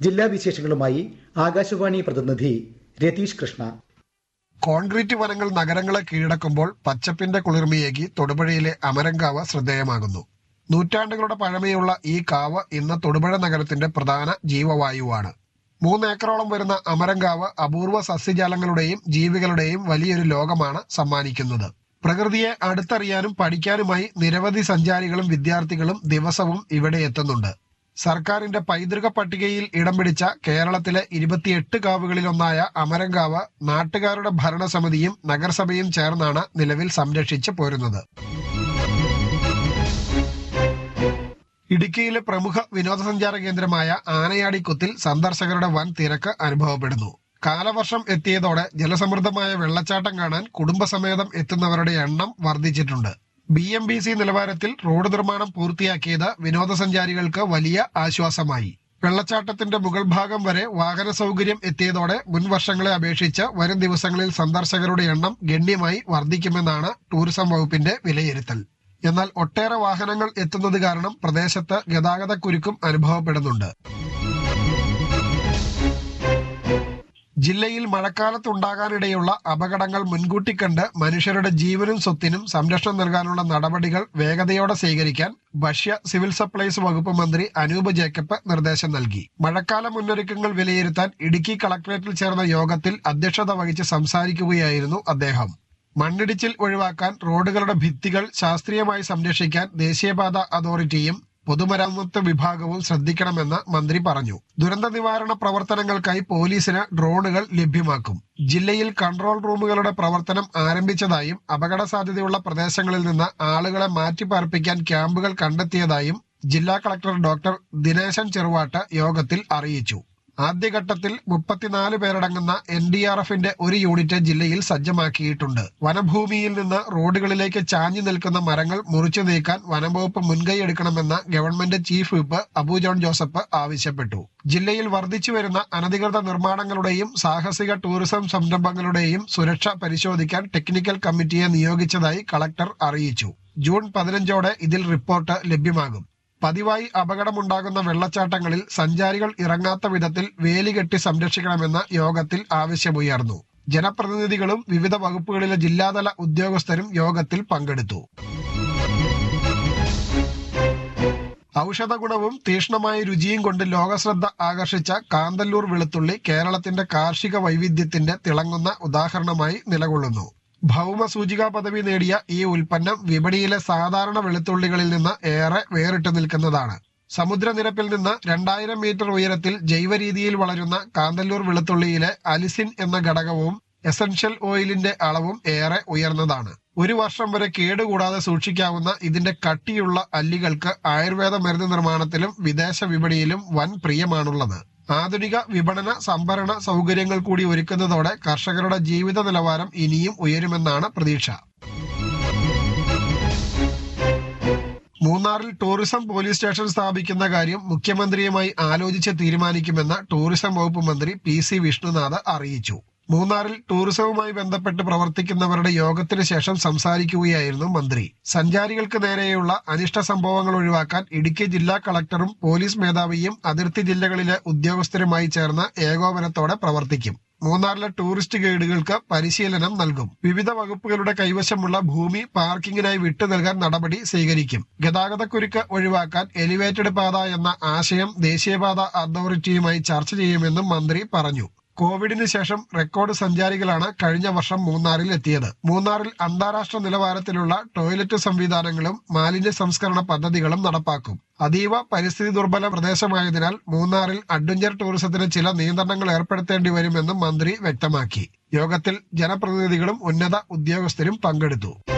ജില്ലാ വിശേഷങ്ങളുമായി ആകാശവാണി പ്രതിനിധി രതീഷ് കൃഷ്ണ കോൺക്രീറ്റ് വനങ്ങൾ നഗരങ്ങളെ കീഴടക്കുമ്പോൾ പച്ചപ്പിന്റെ കുളിർമയേകി തൊടുപുഴയിലെ അമരങ്കാവ് ശ്രദ്ധേയമാകുന്നു നൂറ്റാണ്ടുകളുടെ പഴമയുള്ള ഈ കാവ് ഇന്ന് തൊടുപുഴ നഗരത്തിന്റെ പ്രധാന ജീവവായുവാണ് മൂന്നേക്കറോളം വരുന്ന അമരങ്കാവ് അപൂർവ സസ്യജാലങ്ങളുടെയും ജീവികളുടെയും വലിയൊരു ലോകമാണ് സമ്മാനിക്കുന്നത് പ്രകൃതിയെ അടുത്തറിയാനും പഠിക്കാനുമായി നിരവധി സഞ്ചാരികളും വിദ്യാർത്ഥികളും ദിവസവും ഇവിടെ എത്തുന്നുണ്ട് സർക്കാരിന്റെ പൈതൃക പട്ടികയിൽ ഇടം പിടിച്ച കേരളത്തിലെ ഇരുപത്തിയെട്ട് കാവുകളിലൊന്നായ അമരങ്കാവ് നാട്ടുകാരുടെ ഭരണസമിതിയും നഗരസഭയും ചേർന്നാണ് നിലവിൽ സംരക്ഷിച്ചു പോരുന്നത് ഇടുക്കിയിലെ പ്രമുഖ വിനോദസഞ്ചാര കേന്ദ്രമായ ആനയാടിക്കുത്തിൽ സന്ദർശകരുടെ വൻ തിരക്ക് അനുഭവപ്പെടുന്നു കാലവർഷം എത്തിയതോടെ ജലസമൃദ്ധമായ വെള്ളച്ചാട്ടം കാണാൻ കുടുംബസമേതം എത്തുന്നവരുടെ എണ്ണം വർദ്ധിച്ചിട്ടുണ്ട് ബി എം ബി സി നിലവാരത്തിൽ റോഡ് നിർമ്മാണം പൂർത്തിയാക്കിയത് വിനോദസഞ്ചാരികൾക്ക് വലിയ ആശ്വാസമായി വെള്ളച്ചാട്ടത്തിന്റെ മുകൾ ഭാഗം വരെ വാഹന സൗകര്യം എത്തിയതോടെ മുൻ വർഷങ്ങളെ അപേക്ഷിച്ച് വരും ദിവസങ്ങളിൽ സന്ദർശകരുടെ എണ്ണം ഗണ്യമായി വർദ്ധിക്കുമെന്നാണ് ടൂറിസം വകുപ്പിന്റെ വിലയിരുത്തൽ എന്നാൽ ഒട്ടേറെ വാഹനങ്ങൾ എത്തുന്നത് കാരണം പ്രദേശത്ത് ഗതാഗതക്കുരുക്കും അനുഭവപ്പെടുന്നുണ്ട് ജില്ലയിൽ മഴക്കാലത്തുണ്ടാകാനിടയുള്ള അപകടങ്ങൾ മുൻകൂട്ടി കണ്ട് മനുഷ്യരുടെ ജീവനും സ്വത്തിനും സംരക്ഷണം നൽകാനുള്ള നടപടികൾ വേഗതയോടെ സ്വീകരിക്കാൻ ഭക്ഷ്യ സിവിൽ സപ്ലൈസ് വകുപ്പ് മന്ത്രി അനൂപ് ജേക്കബ് നിർദ്ദേശം നൽകി മഴക്കാല മുന്നൊരുക്കങ്ങൾ വിലയിരുത്താൻ ഇടുക്കി കളക്ടറേറ്റിൽ ചേർന്ന യോഗത്തിൽ അധ്യക്ഷത വഹിച്ച് സംസാരിക്കുകയായിരുന്നു അദ്ദേഹം മണ്ണിടിച്ചിൽ ഒഴിവാക്കാൻ റോഡുകളുടെ ഭിത്തികൾ ശാസ്ത്രീയമായി സംരക്ഷിക്കാൻ ദേശീയപാത അതോറിറ്റിയും പൊതുമരാമത്ത് വിഭാഗവും ശ്രദ്ധിക്കണമെന്ന് മന്ത്രി പറഞ്ഞു ദുരന്ത നിവാരണ പ്രവർത്തനങ്ങൾക്കായി പോലീസിന് ഡ്രോണുകൾ ലഭ്യമാക്കും ജില്ലയിൽ കൺട്രോൾ റൂമുകളുടെ പ്രവർത്തനം ആരംഭിച്ചതായും അപകട സാധ്യതയുള്ള പ്രദേശങ്ങളിൽ നിന്ന് ആളുകളെ മാറ്റിപ്പാർപ്പിക്കാൻ ക്യാമ്പുകൾ കണ്ടെത്തിയതായും ജില്ലാ കളക്ടർ ഡോക്ടർ ദിനേശൻ ചെറുവാട്ട് യോഗത്തിൽ അറിയിച്ചു ആദ്യഘട്ടത്തിൽ മുപ്പത്തിനാല് പേരടങ്ങുന്ന എൻ ഡി ആർ എഫിന്റെ ഒരു യൂണിറ്റ് ജില്ലയിൽ സജ്ജമാക്കിയിട്ടുണ്ട് വനഭൂമിയിൽ നിന്ന് റോഡുകളിലേക്ക് ചാഞ്ഞു നിൽക്കുന്ന മരങ്ങൾ മുറിച്ചു നീക്കാൻ വനംവകുപ്പ് മുൻകൈ എടുക്കണമെന്ന് government chief whip Abu John Joseph ആവശ്യപ്പെട്ടു ജില്ലയിൽ വർദ്ധിച്ചു വരുന്ന അനധികൃത നിർമ്മാണങ്ങളുടെയും സാഹസിക ടൂറിസം സംരംഭങ്ങളുടെയും സുരക്ഷ പരിശോധിക്കാൻ ടെക്നിക്കൽ കമ്മിറ്റിയെ നിയോഗിച്ചതായി കളക്ടർ അറിയിച്ചു ജൂൺ പതിനഞ്ചോടെ ഇതിൽ റിപ്പോർട്ട് ലഭ്യമാകും പതിവായി അപകടമുണ്ടാകുന്ന വെള്ളച്ചാട്ടങ്ങളിൽ സഞ്ചാരികൾ ഇറങ്ങാത്ത വിധത്തിൽ വേലി കെട്ടി സംരക്ഷിക്കണമെന്ന യോഗത്തിൽ ആവശ്യമുയർന്നു ജനപ്രതിനിധികളും വിവിധ വകുപ്പുകളിലെ ജില്ലാതല ഉദ്യോഗസ്ഥരും യോഗത്തിൽ പങ്കെടുത്തു ഔഷധ ഗുണവും തീക്ഷ്ണമായ രുചിയും കൊണ്ട് ലോകശ്രദ്ധ ആകർഷിച്ച കാന്തല്ലൂർ വെളുത്തുള്ളി കേരളത്തിന്റെ കാർഷിക വൈവിധ്യത്തിന്റെ തിളങ്ങുന്ന ഉദാഹരണമായി നിലകൊള്ളുന്നു ഭൗമ സൂചികാ പദവി നേടിയ ഈ ഉൽപ്പന്നം വിപണിയിലെ സാധാരണ വെളുത്തുള്ളികളിൽ നിന്ന് ഏറെ വേറിട്ട് നിൽക്കുന്നതാണ് സമുദ്രനിരപ്പിൽ നിന്ന് രണ്ടായിരം മീറ്റർ ഉയരത്തിൽ ജൈവ രീതിയിൽ വളരുന്ന കാന്തല്ലൂർ വെളുത്തുള്ളിയിലെ അലിസിൻ എന്ന ഘടകവും എസൻഷ്യൽ ഓയിലിന്റെ അളവും ഏറെ ഉയർന്നതാണ് ഒരു വർഷം വരെ കേടുകൂടാതെ സൂക്ഷിക്കാവുന്ന ഇതിന്റെ കട്ടിയുള്ള അല്ലികൾക്ക് ആയുർവേദ മരുന്ന് നിർമ്മാണത്തിലും വിദേശ വിപണിയിലും വൻ പ്രിയമാണുള്ളത് ആധുനിക വിപണന സംഭരണ സൗകര്യങ്ങൾ കൂടി ഒരുക്കുന്നതോടെ കർഷകരുടെ ജീവിത നിലവാരം ഇനിയും ഉയരുമെന്നാണ് പ്രതീക്ഷ മൂന്നാറിൽ ടൂറിസം പോലീസ് സ്റ്റേഷൻ സ്ഥാപിക്കുന്ന കാര്യം മുഖ്യമന്ത്രിയുമായി ആലോചിച്ച് തീരുമാനിക്കുമെന്ന് ടൂറിസം വകുപ്പ് മന്ത്രി പി സി വിഷ്ണുനാഥ് അറിയിച്ചു മൂന്നാറിൽ ടൂറിസവുമായി ബന്ധപ്പെട്ട് പ്രവർത്തിക്കുന്നവരുടെ യോഗത്തിന് ശേഷം സംസാരിക്കുകയായിരുന്നു മന്ത്രി സഞ്ചാരികൾക്ക് നേരെയുള്ള അനിഷ്ട സംഭവങ്ങൾ ഒഴിവാക്കാൻ ഇടുക്കി ജില്ലാ കളക്ടറും പോലീസ് മേധാവിയും അതിർത്തി ജില്ലകളിലെ ഉദ്യോഗസ്ഥരുമായി ചേർന്ന് ഏകോപനത്തോടെ പ്രവർത്തിക്കും മൂന്നാറിലെ ടൂറിസ്റ്റ് ഗൈഡുകൾക്ക് പരിശീലനം നൽകും വിവിധ വകുപ്പുകളുടെ കൈവശമുള്ള ഭൂമി പാർക്കിങ്ങിനായി വിട്ടു നൽകാൻ നടപടി സ്വീകരിക്കും ഗതാഗതക്കുരുക്ക് ഒഴിവാക്കാൻ എലിവേറ്റഡ് പാത എന്ന ആശയം ദേശീയപാത അതോറിറ്റിയുമായി ചർച്ച ചെയ്യുമെന്നും മന്ത്രി പറഞ്ഞു കോവിഡിന് ശേഷം റെക്കോർഡ് സഞ്ചാരികളാണ് കഴിഞ്ഞ വർഷം മൂന്നാറിൽ എത്തിയത് മൂന്നാറിൽ അന്താരാഷ്ട്ര നിലവാരത്തിലുള്ള ടോയ്ലറ്റ് സംവിധാനങ്ങളും മാലിന്യ സംസ്കരണ പദ്ധതികളും നടപ്പാക്കും അതീവ പരിസ്ഥിതി ദുർബല പ്രദേശമായതിനാൽ മൂന്നാറിൽ അഡ്വഞ്ചർ ടൂറിസത്തിന് ചില നിയന്ത്രണങ്ങൾ ഏർപ്പെടുത്തേണ്ടി വരുമെന്നും മന്ത്രി വ്യക്തമാക്കി യോഗത്തിൽ ജനപ്രതിനിധികളും ഉന്നത ഉദ്യോഗസ്ഥരും പങ്കെടുത്തു